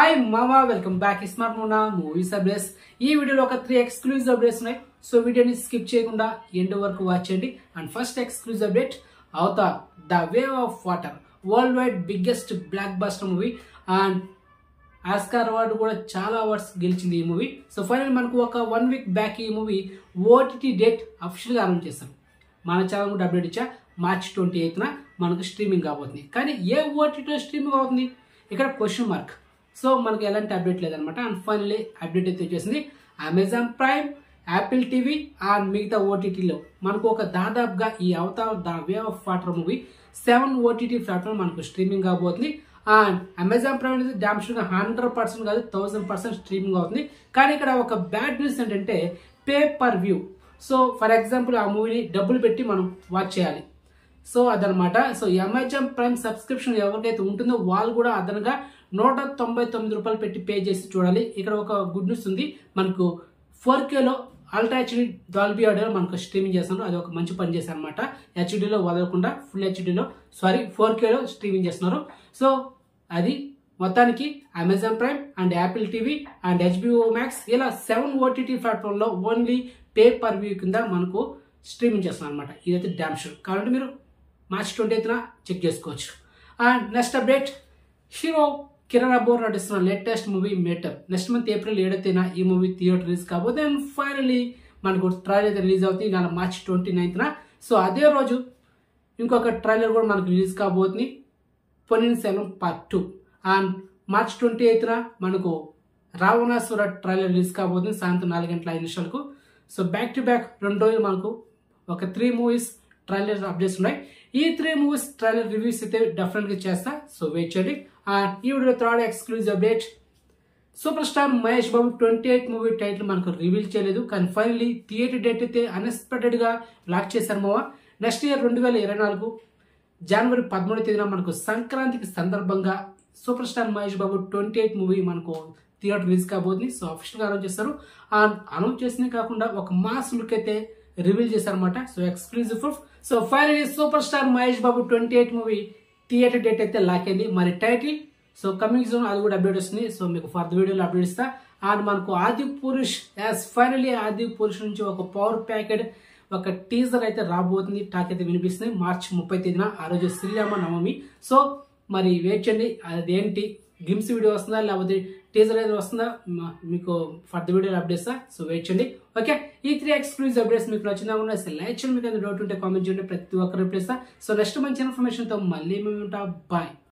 hi మామా welcome back smart Mona movies updates ఈ వీడియోలో ఒక త్రీ ఎక్స్క్లూజివ్ అప్డేట్స్ ఉన్నాయి సో వీడియోని స్కిప్ చేయకుండా ఎండ్ వరకు వాచ్ చేయండి and first exclusive update Avatar the wave of water worldwide biggest blockbuster movie and Oscar award కూడా చాలా అవార్డ్స్ గెలిచింది ఈ మూవీ సో ఫైనల్ మనకు ఒక వన్ వీక్ బ్యాక్ ఈ మూవీ ఓటీటీ డేట్ అఫిషియల్గా అనౌన్స్ చేశారు మన ఛానల్ కూడా అప్డేట్ ఇచ్చా మార్చ్ ట్వంటీ ఎయిత్న మనకు స్ట్రీమింగ్ కాబోతుంది కానీ ఏ ఓటీటీలో స్ట్రీమింగ్ అవుతుంది ఇక్కడ క్వశ్చన్ మార్క్ సో మనకి ఎలాంటి అప్డేట్ లేదనమాట అండ్ ఫైనల్లీ అప్డేట్ అయితే వచ్చేసింది Amazon Prime Apple TV and మిగతా ఓటీటీలో మనకు ఒక దాదాపుగా ఈ Avatar the way of water movie seven OTT platform మనకు స్ట్రీమింగ్ కాబోతుంది అండ్ అమెజాన్ ప్రైమ్ అనేది డామ్ షూర్ హండ్రెడ్ పర్సెంట్ కాదు థౌసండ్ పర్సెంట్ స్ట్రీమింగ్ అవుతుంది కానీ ఇక్కడ ఒక బ్యాడ్ న్యూస్ ఏంటంటే pay per view so for example ఆ మూవీని డబ్బులు పెట్టి మనం వాచ్ చేయాలి సో అదనమాట సో ఈ అమెజాన్ ప్రైమ్ సబ్స్క్రిప్షన్ ఎవరికైతే ఉంటుందో వాళ్ళు కూడా అదనంగా నూట తొంభై తొమ్మిది రూపాయలు పెట్టి పే చేసి చూడాలి ఇక్కడ ఒక గుడ్ న్యూస్ ఉంది మనకు ఫోర్ కేలో అల్ట్రా హెచ్డి డాల్బీ ఆడియో మనకు స్ట్రీమింగ్ చేస్తున్నారు అది ఒక మంచి పని చేశారు అనమాట హెచ్డీలో వదలకుండా ఫుల్ హెచ్డీలో సారీ ఫోర్ కేలో స్ట్రీమింగ్ చేస్తున్నారు సో అది మొత్తానికి Amazon Prime and Apple TV and HBO Max ఇలా సెవెన్ ఓటీటీ ప్లాట్ఫామ్లో ఓన్లీ పే పర్ వ్యూ కింద మనకు స్ట్రీమింగ్ చేస్తున్నారు అనమాట ఇదైతే డ్యామ్ షూర్ కాబట్టి మీరు మార్చ్ ట్వంటీ ఎయిత్న చెక్ చేసుకోవచ్చు and next update hero Kiran అబోర్ నటిస్తున్న latest movie Meter next month April ఏడో తేదీన ఈ మూవీ థియేటర్ రిలీజ్ కాబోతే అండ్ ఫైనలీ మనకు ట్రైలర్ అయితే రిలీజ్ అవుతుంది నా మార్చ్ ట్వంటీ నైన్త్న సో అదే రోజు ఇంకొక ట్రైలర్ కూడా మనకు రిలీజ్ కాబోతుంది Ponniyin Selvan part two and March twenty ఎయిత్న మనకు రావణాసుర ట్రైలర్ రిలీజ్ కాబోతుంది సాయంత్రం నాలుగు గంటల ఐదు నిమిషాలకు సో బ్యాక్ టు బ్యాక్ రెండు రోజులు మనకు ఒక త్రీ మూవీస్ ట్రైలర్ అప్డేట్స్ ఉన్నాయి ఈ త్రీ మూవీస్ ట్రైలర్ రివ్యూస్ అయితే డెఫినెట్గా చేస్తా సో వెయిట్ చేయండి అండ్ ఈ video third exclusive update super star Mahesh Babu twenty eight movie title మనకు రివీల్ చేయలేదు కానీ ఫైనలీ థియేటర్ డేట్ అయితే అన్ఎక్స్పెక్టెడ్ గా లాక్ చేశారు మావా నెక్స్ట్ ఇయర్ రెండు వేల ఇరవై నాలుగు జనవరి పదమూడు తేదీన మనకు సంక్రాంతికి సందర్భంగా super star Mahesh Babu twenty eight movie మనకు థియేటర్ రిలీజ్ కాబోతుంది సో అఫిషియల్గా అనౌన్స్ చేస్తారు అండ్ అనౌన్స్ చేసిందే కాకుండా ఒక మాస్ లుక్ అయితే రివీల్ చేశారనమాట so exclusive proof so finally super star Mahesh Babu twenty eight movie theatre date అయితే లాక్ అయింది మరి టైటిల్ సో కమింగ్ జోన్ అది కూడా అప్డేట్ వస్తుంది సో మీకు ఫర్దర్ వీడియోలో అప్డేట్ ఇస్తా అండ్ మనకు ఆది పురుష్ యాజ్ ఫైనలీ ఆది పురుష్ నుంచి ఒక పవర్ ప్యాకెట్ ఒక టీజర్ అయితే రాబోతుంది టాక్ అయితే వినిపిస్తుంది మార్చ్ ముప్పై తేదీన ఆ రోజు శ్రీరామ నవమి సో మరి వెయిట్ చేయండి అదేంటి గిమ్స్ వీడియో వస్తుందా లేకపోతే టీజర్ అయితే వస్తుందా మ- మీకు ఫర్దర్ వీడియోలో అప్డేట్ ఇస్తా సో వెయిట్ చేయండి ఓకే ఈ త్రీ ఎక్స్క్లూజివ్ అప్డేట్స్ మీకు నచ్చిందా కూడా లైక్ చేయండి మీకు డౌట్ ఉంటే కామెంట్ చేయండి ప్రతి ఒక్కరు రిప్లై ఇస్తా సో నెక్స్ట్ మంచి ఇన్ఫర్మేషన్తో మళ్ళీ మేము ఉంటాం బాయ్